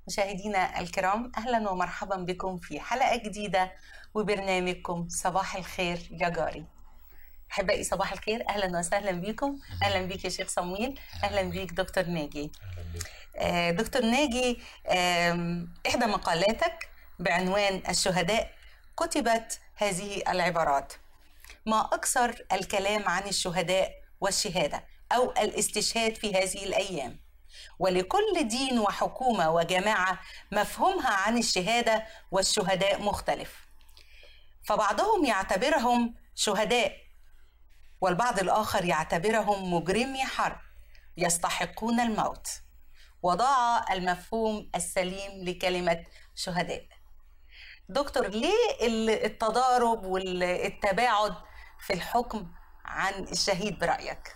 مشاهدينا الكرام اهلا ومرحبا بكم في حلقه جديده وبرنامجكم صباح الخير يا جاري احبائي صباح الخير اهلا وسهلا بكم اهلا بيك يا شيخ صمويل اهلا بيك دكتور ناجي آه، دكتور ناجي آم، احدى مقالاتك بعنوان الشهداء كتبت هذه العبارات ما اكثر الكلام عن الشهداء والشهاده او الاستشهاد في هذه الايام ولكل دين وحكومه وجماعه مفهومها عن الشهاده والشهداء مختلف فبعضهم يعتبرهم شهداء والبعض الاخر يعتبرهم مجرمي حرب يستحقون الموت وضاع المفهوم السليم لكلمه شهداء دكتور ليه ال- التضارب والتباعد في الحكم عن الشهيد برايك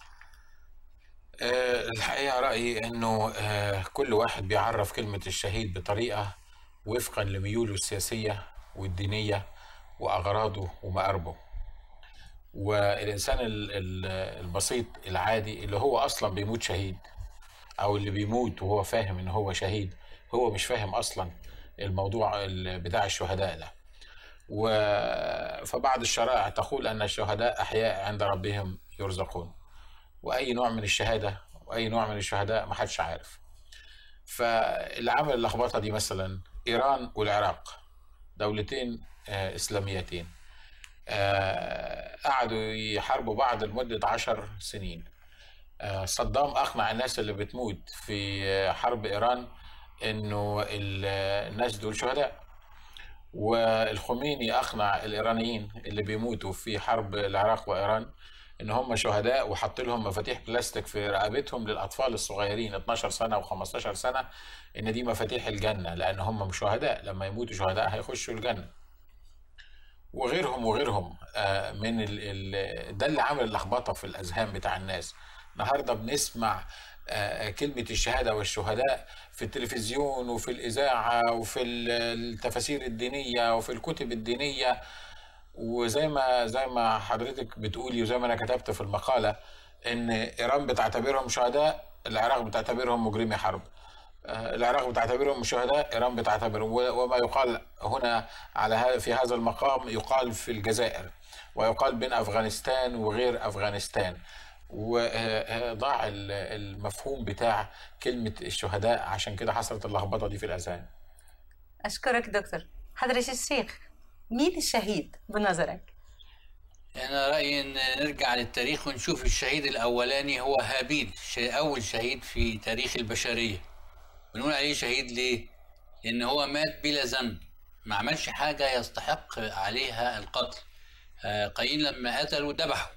آه، الحقيقة رأيي إنه آه، كل واحد بيعرف كلمة الشهيد بطريقة وفقا لميوله السياسية والدينية وأغراضه ومآربه والإنسان ال- ال- البسيط العادي اللي هو أصلا بيموت شهيد أو اللي بيموت وهو فاهم إن هو شهيد هو مش فاهم أصلا الموضوع ال- بتاع الشهداء ده و... فبعض الشرائع تقول أن الشهداء أحياء عند ربهم يرزقون واي نوع من الشهاده واي نوع من الشهداء ما حدش عارف فاللي عمل اللخبطه دي مثلا ايران والعراق دولتين آه، اسلاميتين آه، قعدوا يحاربوا بعض لمده عشر سنين آه، صدام اقنع الناس اللي بتموت في آه، حرب ايران انه ال- الناس دول شهداء والخميني اقنع الايرانيين اللي بيموتوا في حرب العراق وايران ان هم شهداء وحط لهم مفاتيح بلاستيك في رقبتهم للاطفال الصغيرين 12 سنه و15 سنه ان دي مفاتيح الجنه لان هم مش شهداء لما يموتوا شهداء هيخشوا الجنه وغيرهم وغيرهم آه، من ال ال ده اللي عامل اللخبطه في الاذهان بتاع الناس النهارده بنسمع آه، كلمه الشهاده والشهداء في التلفزيون وفي الاذاعه وفي ال- التفاسير الدينيه وفي الكتب الدينيه وزي ما زي ما حضرتك بتقولي وزي ما انا كتبت في المقاله ان ايران بتعتبرهم شهداء العراق بتعتبرهم مجرمي حرب آه، العراق بتعتبرهم شهداء ايران بتعتبرهم و- وما يقال هنا على ه- في هذا المقام يقال في الجزائر ويقال بين افغانستان وغير افغانستان وضاع المفهوم بتاع كلمه الشهداء عشان كده حصلت اللخبطه دي في الاذهان اشكرك دكتور حضرة الشيخ مين الشهيد بنظرك أنا رأيي إن نرجع للتاريخ ونشوف الشهيد الأولاني هو هابيل شي- أول شهيد في تاريخ البشرية بنقول عليه شهيد ليه؟ لأن هو مات بلا ذنب ما عملش حاجة يستحق عليها القتل آه، قايين لما قتلوا ذبحوا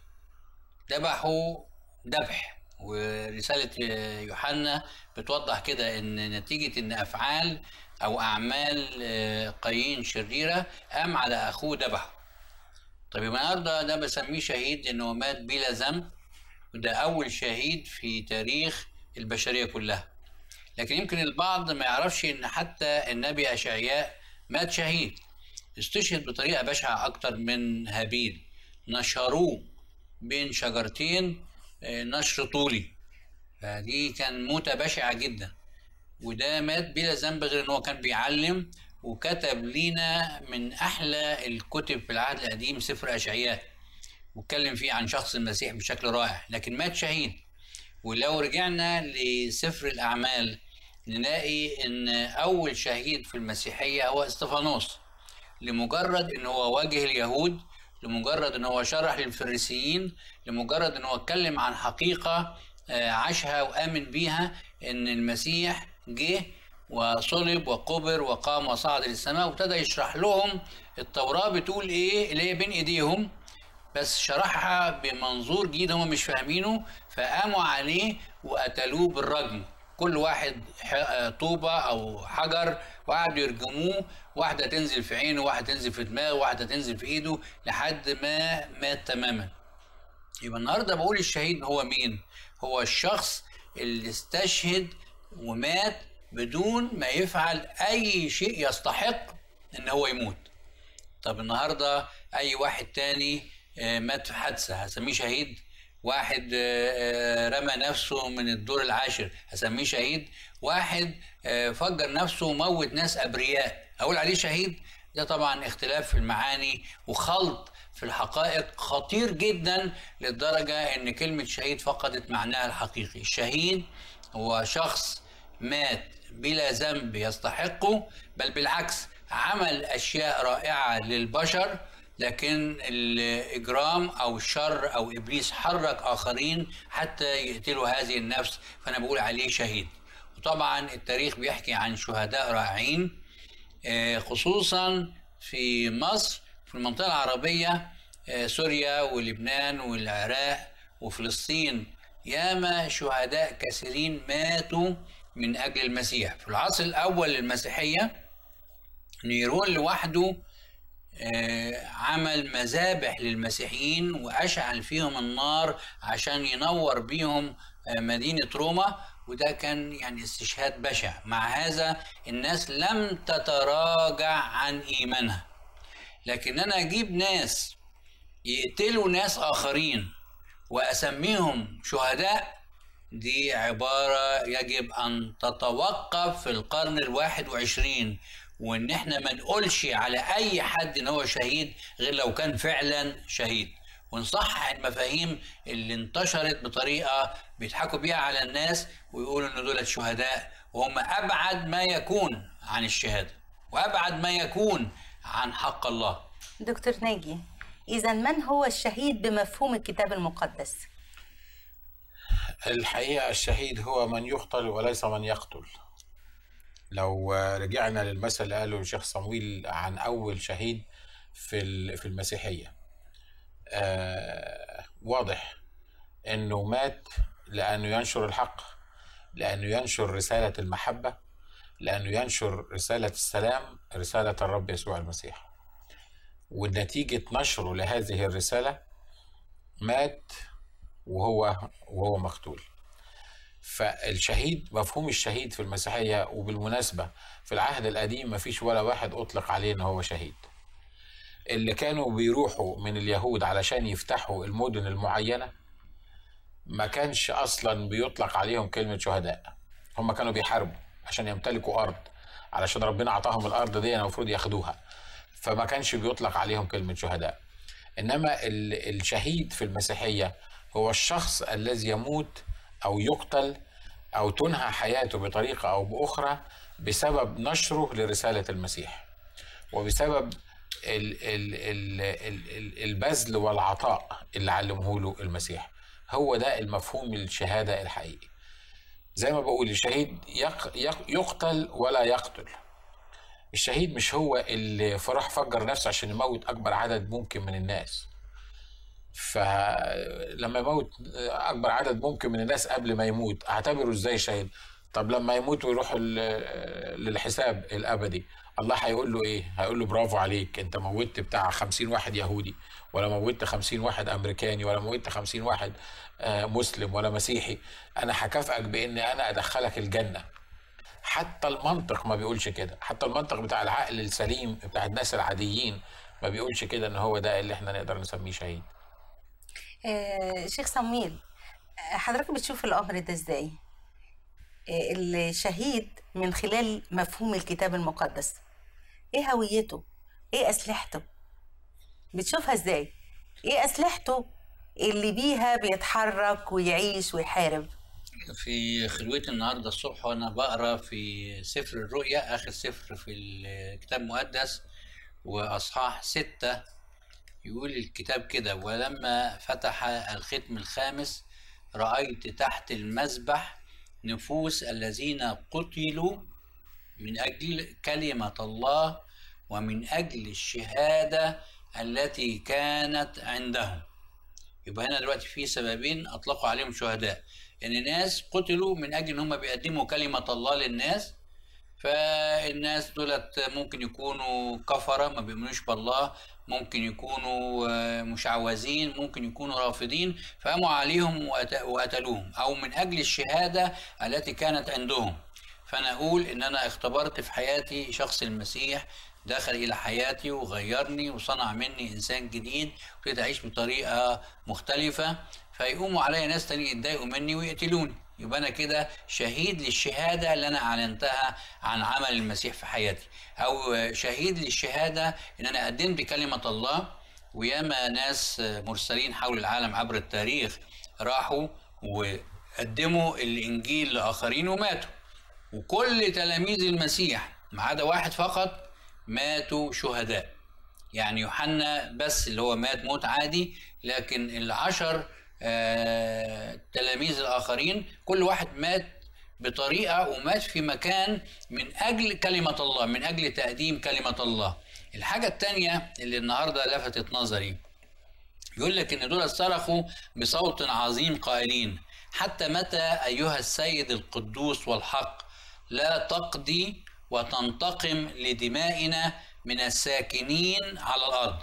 ذبحوا ذبح ورسالة آه، يوحنا بتوضح كده إن نتيجة إن أفعال أو أعمال آه، قايين شريرة قام على أخوه ذبحه طيب يبقى النهارده ده بسميه شهيد انه مات بلا ذنب وده اول شهيد في تاريخ البشريه كلها لكن يمكن البعض ما يعرفش ان حتى النبي اشعياء مات شهيد استشهد بطريقه بشعه اكتر من هابيل نشروه بين شجرتين آه، نشر طولي فدي كان موتة بشعة جدا وده مات بلا ذنب غير ان هو كان بيعلم وكتب لينا من احلى الكتب في العهد القديم سفر اشعياء واتكلم فيه عن شخص المسيح بشكل رائع لكن مات شهيد ولو رجعنا لسفر الاعمال نلاقي ان اول شهيد في المسيحيه هو استفانوس لمجرد ان هو واجه اليهود لمجرد ان هو شرح للفريسيين لمجرد ان هو اتكلم عن حقيقه آه، عاشها وامن بيها ان المسيح جه وصلب وقبر وقام وصعد للسماء وابتدى يشرح لهم التوراه بتقول ايه اللي هي بين ايديهم بس شرحها بمنظور جديد هم مش فاهمينه فقاموا عليه وقتلوه بالرجم كل واحد ح- طوبة أو حجر وقعدوا يرجموه واحدة تنزل في عينه واحدة تنزل في دماغه واحدة تنزل في إيده لحد ما مات تماما يبقى النهارده بقول الشهيد هو مين؟ هو الشخص اللي استشهد ومات بدون ما يفعل أي شيء يستحق إن هو يموت. طب النهارده أي واحد تاني آه، مات في حادثة هسميه شهيد؟ واحد آه، آه، رمى نفسه من الدور العاشر هسميه شهيد واحد آه، فجر نفسه وموت ناس ابرياء اقول عليه شهيد ده طبعا اختلاف في المعاني وخلط في الحقائق خطير جدا للدرجه ان كلمه شهيد فقدت معناها الحقيقي الشهيد هو شخص مات بلا ذنب يستحقه بل بالعكس عمل اشياء رائعه للبشر لكن الاجرام او الشر او ابليس حرك اخرين حتى يقتلوا هذه النفس فانا بقول عليه شهيد وطبعا التاريخ بيحكي عن شهداء رائعين آه، خصوصا في مصر في المنطقه العربيه آه، سوريا ولبنان والعراق وفلسطين ياما شهداء كثيرين ماتوا من اجل المسيح في العصر الاول للمسيحيه نيرون لوحده آه، عمل مذابح للمسيحيين واشعل فيهم النار عشان ينور بيهم آه، مدينه روما وده كان يعني استشهاد بشع مع هذا الناس لم تتراجع عن ايمانها لكن انا اجيب ناس يقتلوا ناس اخرين واسميهم شهداء دي عبارة يجب أن تتوقف في القرن الواحد وعشرين وإن إحنا ما نقولش على أي حد إن هو شهيد غير لو كان فعلا شهيد ونصحح المفاهيم اللي انتشرت بطريقة بيضحكوا بيها على الناس ويقولوا إن دول شهداء وهم أبعد ما يكون عن الشهادة وأبعد ما يكون عن حق الله دكتور ناجي إذا من هو الشهيد بمفهوم الكتاب المقدس؟ الحقيقة الشهيد هو من يقتل وليس من يقتل لو رجعنا للمثل اللي قاله الشيخ صمويل عن أول شهيد في ال- في المسيحية آه واضح إنه مات لأنه ينشر الحق لأنه ينشر رسالة المحبة لأنه ينشر رسالة السلام رسالة الرب يسوع المسيح ونتيجة نشره لهذه الرسالة مات وهو وهو مقتول فالشهيد مفهوم الشهيد في المسيحية وبالمناسبة في العهد القديم مفيش ولا واحد أطلق عليه إن هو شهيد اللي كانوا بيروحوا من اليهود علشان يفتحوا المدن المعينة ما كانش أصلا بيطلق عليهم كلمة شهداء هم كانوا بيحاربوا عشان يمتلكوا أرض علشان ربنا أعطاهم الأرض دي المفروض ياخدوها فما كانش بيطلق عليهم كلمة شهداء إنما ال- الشهيد في المسيحية هو الشخص الذي يموت أو يقتل أو تنهى حياته بطريقة أو بأخرى بسبب نشره لرسالة المسيح وبسبب ال- ال- ال- ال- ال- البذل والعطاء اللي علمه له المسيح هو ده المفهوم الشهادة الحقيقي زي ما بقول الشهيد يق- يق- يقتل ولا يقتل الشهيد مش هو اللي فراح فجر نفسه عشان يموت أكبر عدد ممكن من الناس فلما يموت اكبر عدد ممكن من الناس قبل ما يموت اعتبره ازاي شهيد طب لما يموت ويروح ال- للحساب الابدي الله هيقول له ايه هيقول له برافو عليك انت موتت بتاع 50 واحد يهودي ولا موتت 50 واحد امريكاني ولا موتت 50 واحد آه، مسلم ولا مسيحي انا هكافئك باني انا ادخلك الجنه حتى المنطق ما بيقولش كده حتى المنطق بتاع العقل السليم بتاع الناس العاديين ما بيقولش كده ان هو ده اللي احنا نقدر نسميه شهيد آه، شيخ صمويل آه، حضرتك بتشوف الأمر ده إزاي؟ آه، الشهيد من خلال مفهوم الكتاب المقدس إيه هويته؟ إيه أسلحته؟ بتشوفها إزاي؟ إيه أسلحته اللي بيها بيتحرك ويعيش ويحارب؟ في خلوتي النهارده الصبح وانا بقرا في سفر الرؤيا اخر سفر في الكتاب المقدس واصحاح ستة يقول الكتاب كده ولما فتح الختم الخامس رأيت تحت المذبح نفوس الذين قتلوا من أجل كلمة الله ومن أجل الشهادة التي كانت عندهم يبقى هنا دلوقتي في سببين اطلقوا عليهم شهداء ان ناس قتلوا من اجل ان هم بيقدموا كلمه الله للناس فالناس دولت ممكن يكونوا كفره ما بيؤمنوش بالله ممكن يكونوا آه، مشعوذين ممكن يكونوا رافضين فقاموا عليهم وقت- وقتلوهم او من اجل الشهاده التي كانت عندهم فانا اقول ان انا اختبرت في حياتي شخص المسيح دخل الى حياتي وغيرني وصنع مني انسان جديد وابتديت اعيش بطريقه مختلفه فيقوموا عليا ناس تاني يتضايقوا مني ويقتلوني يبقى انا كده شهيد للشهاده اللي انا اعلنتها عن عمل المسيح في حياتي او شهيد للشهاده ان انا قدمت كلمه الله وياما ناس مرسلين حول العالم عبر التاريخ راحوا وقدموا الانجيل لاخرين وماتوا وكل تلاميذ المسيح ما عدا واحد فقط ماتوا شهداء يعني يوحنا بس اللي هو مات موت عادي لكن العشر آه تلاميذ الآخرين كل واحد مات بطريقة ومات في مكان من أجل كلمة الله من أجل تقديم كلمة الله الحاجة التانية اللي النهاردة لفتت نظري يقول لك إن دول صرخوا بصوت عظيم قائلين حتى متى أيها السيد القدوس والحق لا تقضي وتنتقم لدمائنا من الساكنين على الارض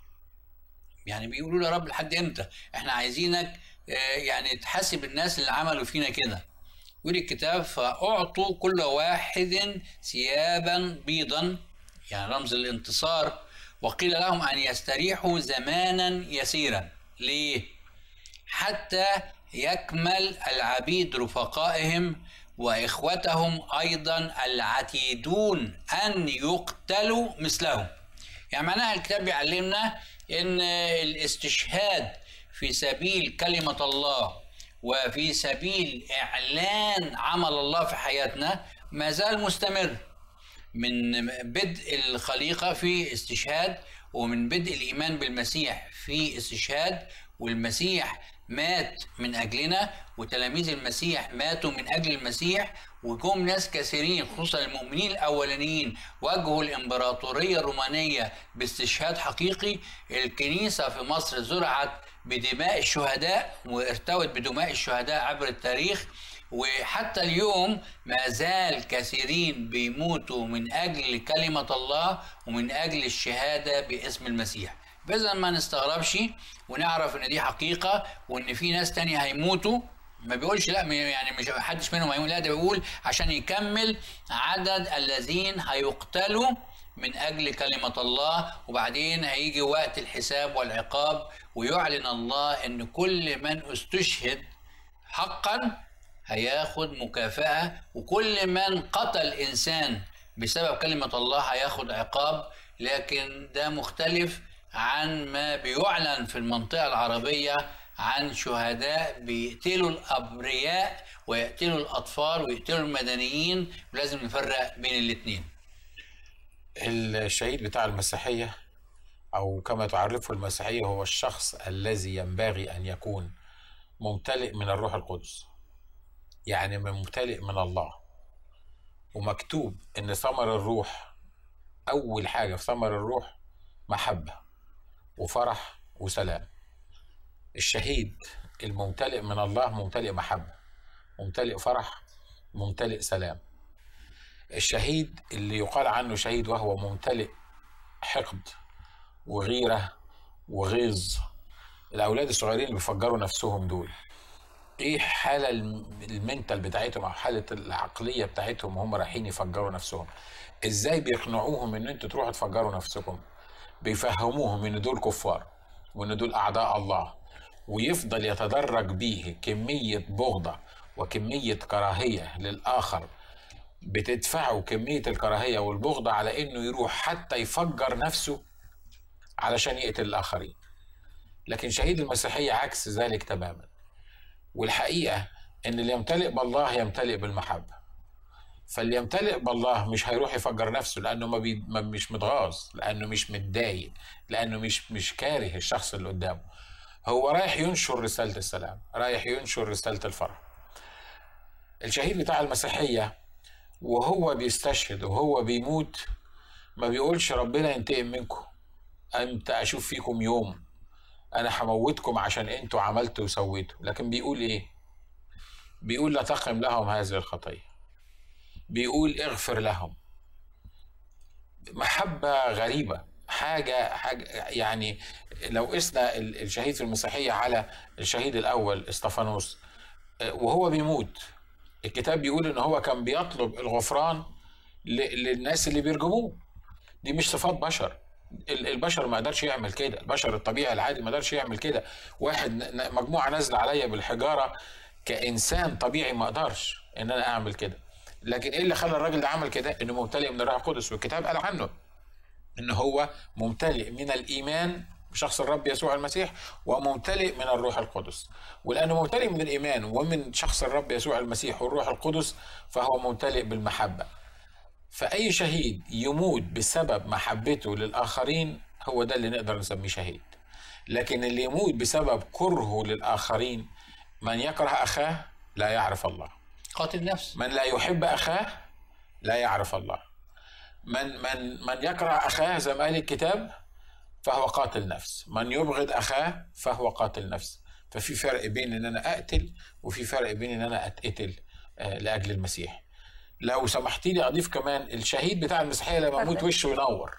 يعني بيقولوا يا رب لحد امتى احنا عايزينك يعني تحاسب الناس اللي عملوا فينا كده يقول الكتاب فاعطوا كل واحد ثيابا بيضا يعني رمز الانتصار وقيل لهم ان يستريحوا زمانا يسيرا ليه حتى يكمل العبيد رفقائهم واخوتهم ايضا العتيدون ان يقتلوا مثلهم يعني معناها الكتاب بيعلمنا ان الاستشهاد في سبيل كلمه الله وفي سبيل اعلان عمل الله في حياتنا ما زال مستمر من بدء الخليقه في استشهاد ومن بدء الايمان بالمسيح في استشهاد والمسيح مات من اجلنا وتلاميذ المسيح ماتوا من اجل المسيح وجم ناس كثيرين خصوصا المؤمنين الاولانيين واجهوا الامبراطوريه الرومانيه باستشهاد حقيقي الكنيسه في مصر زرعت بدماء الشهداء وارتوت بدماء الشهداء عبر التاريخ وحتى اليوم ما زال كثيرين بيموتوا من اجل كلمه الله ومن اجل الشهاده باسم المسيح فاذا ما نستغربش ونعرف ان دي حقيقه وان في ناس تانية هيموتوا ما بيقولش لا يعني مش حدش منهم هيموت لا ده بيقول عشان يكمل عدد الذين هيقتلوا من اجل كلمه الله وبعدين هيجي وقت الحساب والعقاب ويعلن الله ان كل من استشهد حقا هياخد مكافاه وكل من قتل انسان بسبب كلمه الله هياخد عقاب لكن ده مختلف عن ما بيعلن في المنطقة العربية عن شهداء بيقتلوا الأبرياء ويقتلوا الأطفال ويقتلوا المدنيين ولازم نفرق بين الاتنين الشهيد بتاع المسيحية أو كما تعرفه المسيحية هو الشخص الذي ينبغي أن يكون ممتلئ من الروح القدس يعني ممتلئ من الله ومكتوب إن ثمر الروح أول حاجة في ثمر الروح محبة وفرح وسلام الشهيد الممتلئ من الله ممتلئ محبة ممتلئ فرح ممتلئ سلام الشهيد اللي يقال عنه شهيد وهو ممتلئ حقد وغيرة وغيظ الأولاد الصغيرين اللي بيفجروا نفسهم دول ايه حالة المنتال بتاعتهم او حالة العقلية بتاعتهم وهم رايحين يفجروا نفسهم ازاي بيقنعوهم ان انتوا تروحوا تفجروا نفسكم بيفهموهم ان دول كفار وان دول اعداء الله ويفضل يتدرج بيه كمية بغضة وكمية كراهية للآخر بتدفعه كمية الكراهية والبغضة على انه يروح حتى يفجر نفسه علشان يقتل الآخرين لكن شهيد المسيحية عكس ذلك تماما والحقيقة ان اللي يمتلئ بالله يمتلئ بالمحبة فاللي يمتلئ بالله مش هيروح يفجر نفسه لانه ما, بي... ما مش متغاظ لانه مش متضايق لانه مش مش كاره الشخص اللي قدامه هو رايح ينشر رساله السلام رايح ينشر رساله الفرح الشهيد بتاع المسيحيه وهو بيستشهد وهو بيموت ما بيقولش ربنا ينتقم منكم امتى اشوف فيكم يوم انا هموتكم عشان انتوا عملتوا وسويتوا لكن بيقول ايه بيقول لا تقم لهم هذه الخطيه بيقول اغفر لهم محبة غريبة حاجة حاجة يعني لو قسنا الشهيد في المسيحية على الشهيد الأول استفانوس وهو بيموت الكتاب بيقول إن هو كان بيطلب الغفران للناس اللي بيرجموه دي مش صفات بشر ال- البشر ما قدرش يعمل كده البشر الطبيعي العادي ما قدرش يعمل كده واحد ن- ن- مجموعه نازله عليا بالحجاره كانسان طبيعي ما اقدرش ان انا اعمل كده لكن ايه اللي خلى الراجل ده عمل كده انه ممتلئ من الروح القدس والكتاب قال عنه ان هو ممتلئ من الايمان بشخص الرب يسوع المسيح وممتلئ من الروح القدس ولانه ممتلئ من الايمان ومن شخص الرب يسوع المسيح والروح القدس فهو ممتلئ بالمحبه فاي شهيد يموت بسبب محبته للاخرين هو ده اللي نقدر نسميه شهيد لكن اللي يموت بسبب كرهه للاخرين من يكره اخاه لا يعرف الله قاتل نفس من لا يحب اخاه لا يعرف الله من من من يكره اخاه زي ما قال الكتاب فهو قاتل نفس من يبغض اخاه فهو قاتل نفس ففي فرق بين ان انا اقتل وفي فرق بين ان انا اتقتل آه، لاجل المسيح لو سمحتي لي اضيف كمان الشهيد بتاع المسيحيه لما يموت اتفضل. وشه ينور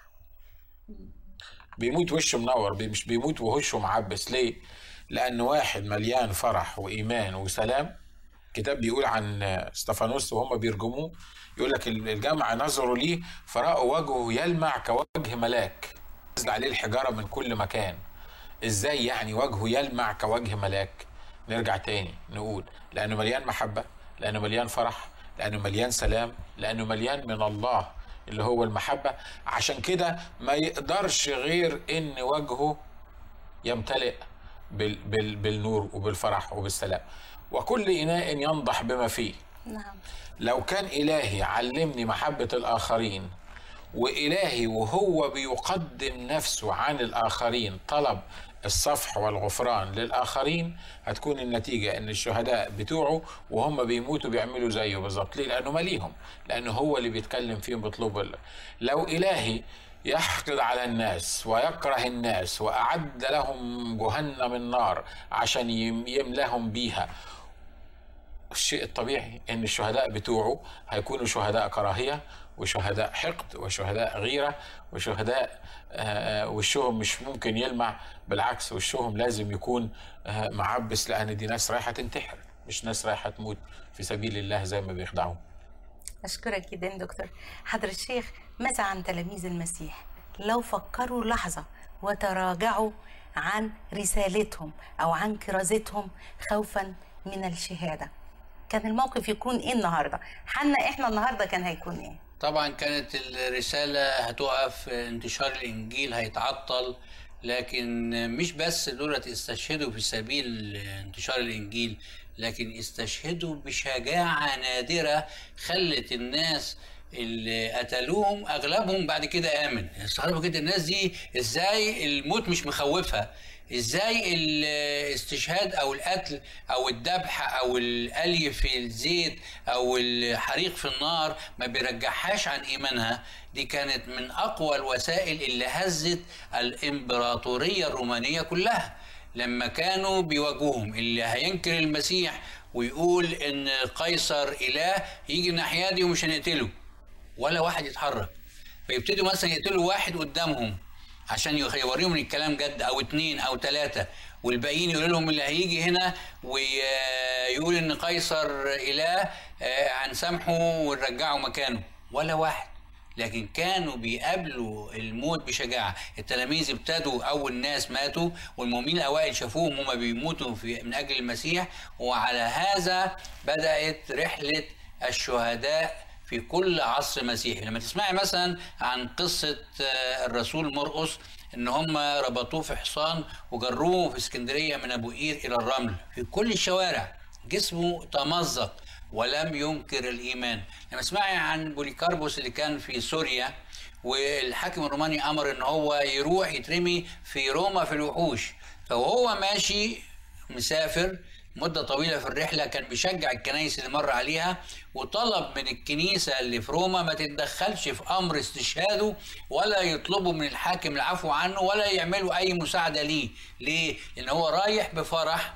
بيموت وشه منور بي- مش بيموت ووشه معبس ليه لان واحد مليان فرح وايمان وسلام الكتاب بيقول عن استفانوس وهم بيرجموه يقول لك الجمع نظروا ليه فرأوا وجهه يلمع كوجه ملاك نزل عليه الحجارة من كل مكان ازاي يعني وجهه يلمع كوجه ملاك نرجع تاني نقول لأنه مليان محبة لأنه مليان فرح لأنه مليان سلام لأنه مليان من الله اللي هو المحبة عشان كده ما يقدرش غير إن وجهه يمتلئ بال بال بالنور وبالفرح وبالسلام وكل إناء ينضح بما فيه نعم لو كان إلهي علمني محبة الآخرين وإلهي وهو بيقدم نفسه عن الآخرين طلب الصفح والغفران للآخرين هتكون النتيجة إن الشهداء بتوعه وهم بيموتوا بيعملوا زيه بالظبط ليه؟ لأنه ماليهم لأنه هو اللي بيتكلم فيهم بيطلب ال- لو إلهي يحقد على الناس ويكره الناس وأعد لهم جهنم النار عشان يم- يملاهم بيها الشيء الطبيعي ان الشهداء بتوعه هيكونوا شهداء كراهيه وشهداء حقد وشهداء غيره وشهداء آه، آه، وشهم مش ممكن يلمع بالعكس وشهم لازم يكون آه، معبس لان دي ناس رايحه تنتحر مش ناس رايحه تموت في سبيل الله زي ما بيخدعوا أشكرك جدا دكتور حضرة الشيخ ماذا عن تلاميذ المسيح لو فكروا لحظة وتراجعوا عن رسالتهم أو عن كرازتهم خوفا من الشهادة كان الموقف يكون إيه النهاردة حنا إحنا النهاردة كان هيكون إيه طبعا كانت الرسالة هتقف انتشار الإنجيل هيتعطل لكن مش بس دولت استشهدوا في سبيل انتشار الإنجيل لكن استشهدوا بشجاعة نادرة خلت الناس اللي قتلوهم أغلبهم بعد كده آمن استغربوا كده الناس دي إزاي الموت مش مخوفها ازاي الاستشهاد او القتل او الذبح او القلي في الزيت او الحريق في النار ما بيرجعهاش عن ايمانها دي كانت من اقوى الوسائل اللي هزت الامبراطوريه الرومانيه كلها لما كانوا بيواجهوهم اللي هينكر المسيح ويقول ان قيصر اله يجي الناحيه دي ومش هنقتله ولا واحد يتحرك فيبتدوا مثلا يقتلوا واحد قدامهم عشان يوريهم ان الكلام جد او اتنين او تلاتة والباقيين يقولوا لهم اللي هيجي هنا ويقول ان قيصر اله آه، هنسامحه ونرجعه مكانه ولا واحد لكن كانوا بيقابلوا الموت بشجاعة التلاميذ ابتدوا أول ناس ماتوا والمؤمنين الأوائل شافوهم هما بيموتوا في من أجل المسيح وعلى هذا بدأت رحلة الشهداء في كل عصر مسيحي لما تسمعي مثلا عن قصة آه، الرسول مرقس ان هم ربطوه في حصان وجروه في اسكندرية من ابو قير الى الرمل في كل الشوارع جسمه تمزق ولم ينكر الايمان لما تسمعي عن بوليكاربوس اللي كان في سوريا والحاكم الروماني امر ان هو يروح يترمي في روما في الوحوش فوهو ماشي مسافر مدة طويلة في الرحلة كان بيشجع الكنايس اللي مر عليها وطلب من الكنيسة اللي في روما ما تتدخلش في أمر استشهاده ولا يطلبوا من الحاكم العفو عنه ولا يعملوا أي مساعدة ليه ليه؟ لأن هو رايح بفرح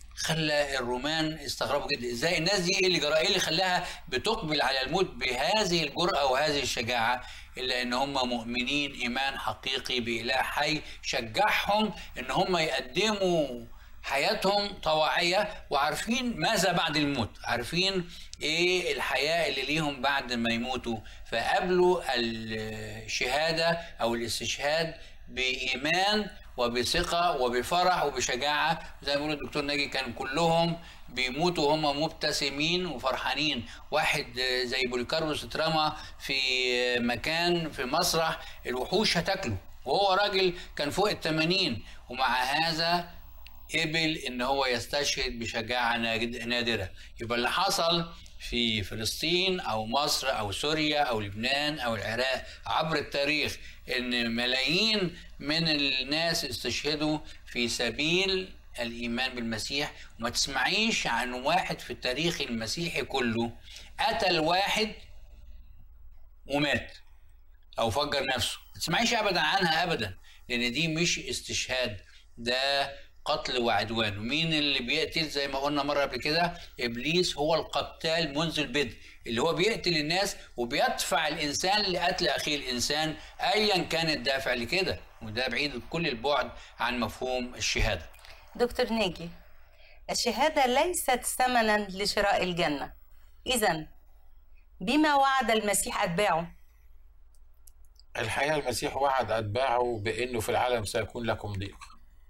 خلى الرومان استغربوا جدا ازاي الناس دي ايه اللي جرى ايه اللي خلاها بتقبل على الموت بهذه الجرأة وهذه الشجاعة الا ان هم مؤمنين ايمان حقيقي باله حي شجعهم ان هم يقدموا حياتهم طواعية وعارفين ماذا بعد الموت عارفين ايه الحياة اللي ليهم بعد ما يموتوا فقابلوا الشهادة او الاستشهاد بإيمان وبثقة وبفرح وبشجاعة زي ما بيقول الدكتور ناجي كان كلهم بيموتوا وهم مبتسمين وفرحانين واحد زي بوليكاربوس اترمى في مكان في مسرح الوحوش هتاكله وهو راجل كان فوق الثمانين ومع هذا قبل ان هو يستشهد بشجاعه نادره يبقى اللي حصل في فلسطين او مصر او سوريا او لبنان او العراق عبر التاريخ ان ملايين من الناس استشهدوا في سبيل الايمان بالمسيح وما تسمعيش عن واحد في التاريخ المسيحي كله قتل واحد ومات او فجر نفسه ما تسمعيش ابدا عنها ابدا لان دي مش استشهاد ده قتل وعدوان ومين اللي بيقتل زي ما قلنا مره قبل كده ابليس هو القتال منذ البدء اللي هو بيقتل الناس وبيدفع الانسان لقتل اخيه الانسان ايا كان الدافع لكده وده بعيد كل البعد عن مفهوم الشهاده دكتور ناجي الشهادة ليست ثمنا لشراء الجنة إذا بما وعد المسيح أتباعه الحقيقة المسيح وعد أتباعه بأنه في العالم سيكون لكم ضيق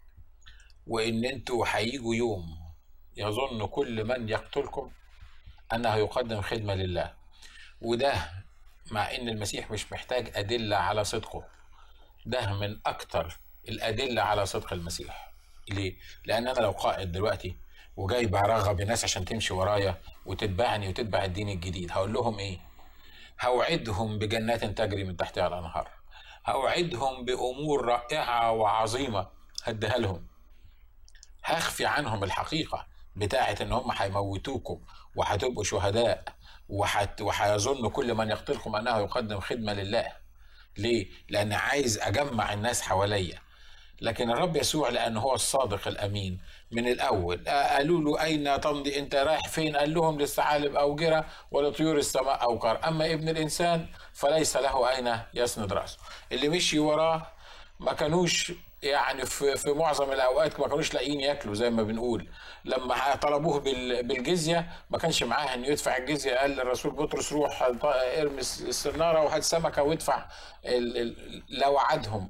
وإن أنتوا هيجوا يوم يظن كل من يقتلكم أنه يقدم خدمة لله وده مع إن المسيح مش محتاج أدلة على صدقه ده من أكتر الأدلة على صدق المسيح ليه؟ لأن أنا لو قائد دلوقتي وجاي برغب الناس عشان تمشي ورايا وتتبعني وتتبع الدين الجديد هقول لهم إيه؟ هوعدهم بجنات تجري من تحتها الأنهار هوعدهم بأمور رائعة وعظيمة هديها لهم هخفي عنهم الحقيقة بتاعة إن هم هيموتوكم وهتبقوا شهداء وحت... وهيظن كل من يقتلكم أنه يقدم خدمة لله ليه؟ لأن عايز أجمع الناس حواليا لكن الرب يسوع لأنه هو الصادق الأمين من الأول قالوا له أين تمضي أنت رايح فين قال لهم للثعالب أوجرة ولطيور السماء أوقار أما ابن الإنسان فليس له أين يسند رأسه اللي مشي وراه ما كانوش يعني في, في معظم الاوقات ما كانوش لاقيين ياكلوا زي ما بنقول لما طلبوه بالجزيه ما كانش معاه انه يدفع الجزيه قال للرسول بطرس روح ارمي السناره وهات سمكه وادفع لا وعدهم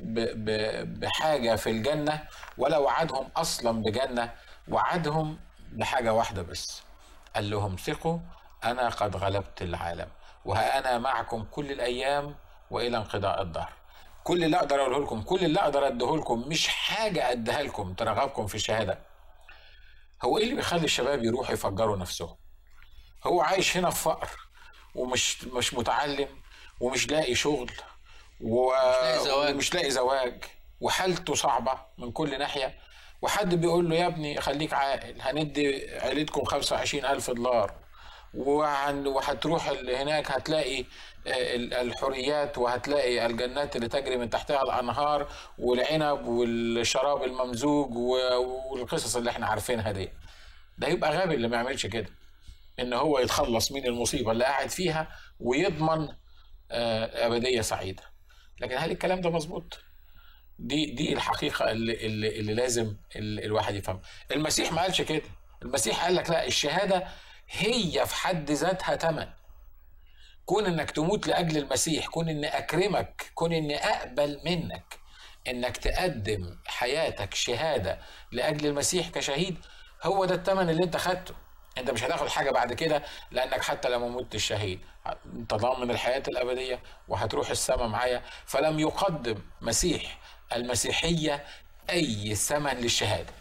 بحاجه في الجنه ولا وعدهم اصلا بجنه وعدهم بحاجه واحده بس قال لهم ثقوا انا قد غلبت العالم وها انا معكم كل الايام والى انقضاء الدهر كل اللي اقدر اقوله لكم كل اللي اقدر اديه لكم مش حاجه اديها لكم ترغبكم في الشهاده هو ايه اللي بيخلي الشباب يروحوا يفجروا نفسهم هو عايش هنا في فقر ومش مش متعلم ومش لاقي شغل و... ومش لاقي زواج وحالته صعبه من كل ناحيه وحد بيقول له يا ابني خليك عاقل هندي عيلتكم 25 ألف دولار وهتروح هناك هتلاقي الحريات وهتلاقي الجنات اللي تجري من تحتها الانهار والعنب والشراب الممزوج والقصص اللي احنا عارفينها دي ده يبقى غبي اللي ما يعملش كده ان هو يتخلص من المصيبه اللي قاعد فيها ويضمن ابديه سعيده لكن هل الكلام ده مظبوط دي دي الحقيقه اللي اللي, اللي لازم اللي الواحد يفهمها المسيح ما قالش كده المسيح قال لك لا الشهاده هي في حد ذاتها ثمن كون انك تموت لاجل المسيح كون اني اكرمك كون اني اقبل منك انك تقدم حياتك شهاده لاجل المسيح كشهيد هو ده الثمن اللي انت خدته انت مش هتاخد حاجه بعد كده لانك حتى لما مت الشهيد انت ضامن الحياه الابديه وهتروح السماء معايا فلم يقدم مسيح المسيحيه اي ثمن للشهاده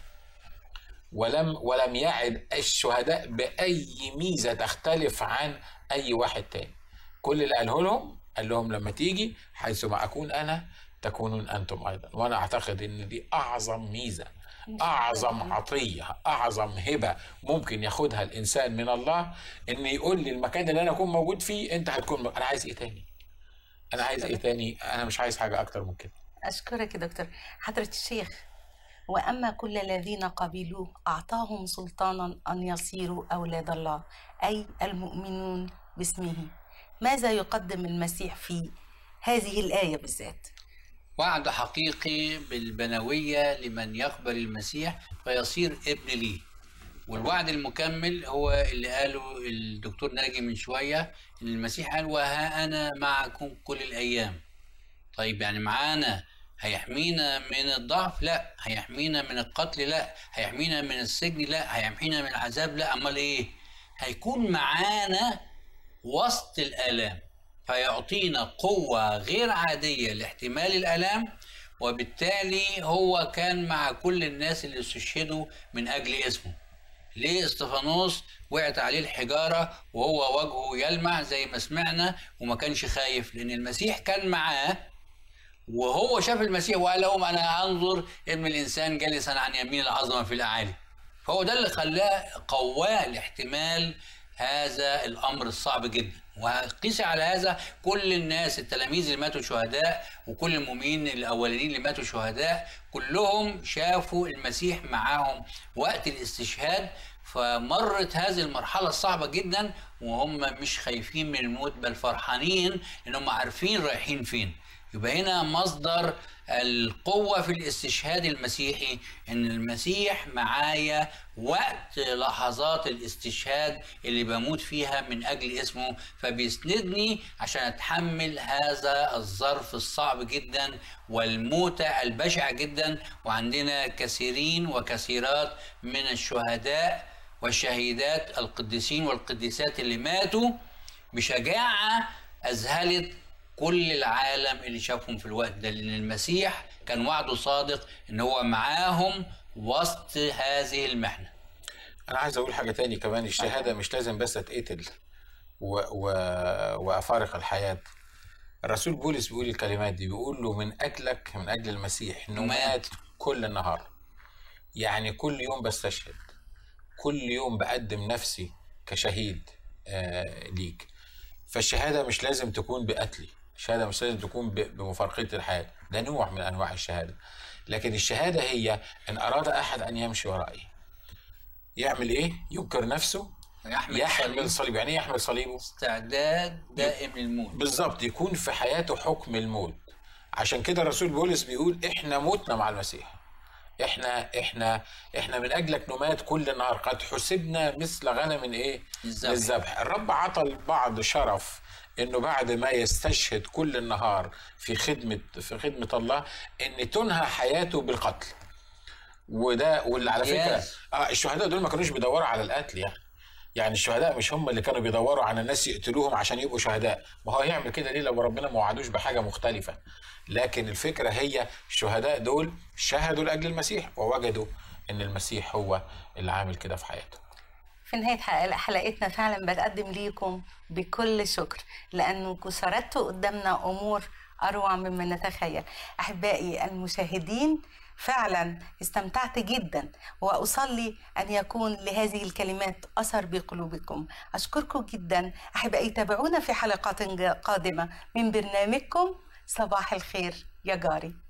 ولم ولم يعد الشهداء باي ميزه تختلف عن اي واحد تاني كل اللي قاله لهم قال لهم لما تيجي حيثما اكون انا تكونون انتم ايضا وانا اعتقد ان دي اعظم ميزه اعظم عطيه اعظم هبه ممكن ياخدها الانسان من الله ان يقول لي المكان اللي انا اكون موجود فيه انت هتكون انا عايز ايه تاني انا عايز ايه تاني انا مش عايز حاجه اكتر من كده أشكرك يا دكتور حضرة الشيخ وأما كل الذين قبلوه أعطاهم سلطانا أن يصيروا أولاد الله أي المؤمنون باسمه ماذا يقدم المسيح في هذه الآية بالذات؟ وعد حقيقي بالبنوية لمن يقبل المسيح فيصير ابن ليه والوعد المكمل هو اللي قاله الدكتور ناجي من شوية إن المسيح قال وها أنا معكم كل الأيام طيب يعني معانا هيحمينا من الضعف لا هيحمينا من القتل لا هيحمينا من السجن لا هيحمينا من العذاب لا امال ايه هيكون معانا وسط الالام فيعطينا قوه غير عاديه لاحتمال الالام وبالتالي هو كان مع كل الناس اللي استشهدوا من اجل اسمه ليه استفانوس وقعت عليه الحجاره وهو وجهه يلمع زي ما سمعنا وما كانش خايف لان المسيح كان معاه وهو شاف المسيح وقال لهم انا انظر ابن الانسان جالسا عن يمين العظمه في الاعالي فهو ده اللي خلاه قواه لاحتمال هذا الامر الصعب جدا وقيس على هذا كل الناس التلاميذ اللي ماتوا شهداء وكل المؤمنين الاولين اللي ماتوا شهداء كلهم شافوا المسيح معاهم وقت الاستشهاد فمرت هذه المرحلة الصعبة جدا وهم مش خايفين من الموت بل فرحانين لأنهم عارفين رايحين فين يبقى هنا مصدر القوة في الاستشهاد المسيحي إن المسيح معايا وقت لحظات الاستشهاد اللي بموت فيها من أجل اسمه فبيسندني عشان أتحمل هذا الظرف الصعب جدا والموتة البشعة جدا وعندنا كثيرين وكثيرات من الشهداء والشهيدات القديسين والقديسات اللي ماتوا بشجاعة أذهلت كل العالم اللي شافهم في الوقت ده لان المسيح كان وعده صادق ان هو معاهم وسط هذه المحنه انا عايز اقول حاجه تاني كمان الشهاده مش لازم بس اتقتل و... و... وافارق الحياه الرسول بولس بيقول الكلمات دي بيقول له من اجلك من اجل المسيح نمات كل النهار يعني كل يوم بستشهد كل يوم بقدم نفسي كشهيد آه ليك فالشهاده مش لازم تكون بقتلي الشهاده مش لازم تكون بمفارقه الحياه ده نوع من انواع الشهاده لكن الشهاده هي ان اراد احد ان يمشي ورائي يعمل ايه ينكر نفسه يحمل, يحمل صليب يعني ايه يحمل صليبه استعداد دائم للموت بالظبط يكون في حياته حكم الموت عشان كده الرسول بولس بيقول احنا متنا مع المسيح احنا احنا احنا من اجلك نمات كل النهار قد حسبنا مثل غنم ايه للذبح الرب عطى البعض شرف انه بعد ما يستشهد كل النهار في خدمه في خدمه الله ان تنهى حياته بالقتل وده واللي على فكره Yes. اه الشهداء دول ما كانوش بيدوروا على القتل يعني يعني الشهداء مش هم اللي كانوا بيدوروا على الناس يقتلوهم عشان يبقوا شهداء ما هو هيعمل كده ليه لو ربنا ما وعدوش بحاجه مختلفه لكن الفكره هي الشهداء دول شهدوا لاجل المسيح ووجدوا ان المسيح هو اللي عامل كده في حياته في نهاية حلق- حلقتنا فعلا بتقدم ليكم بكل شكر لأنكم سردتوا قدامنا أمور أروع مما نتخيل أحبائي المشاهدين فعلا استمتعت جدا وأصلي أن يكون لهذه الكلمات أثر بقلوبكم أشكركم جدا أحبائي تابعونا في حلقات قادمة من برنامجكم صباح الخير يا جاري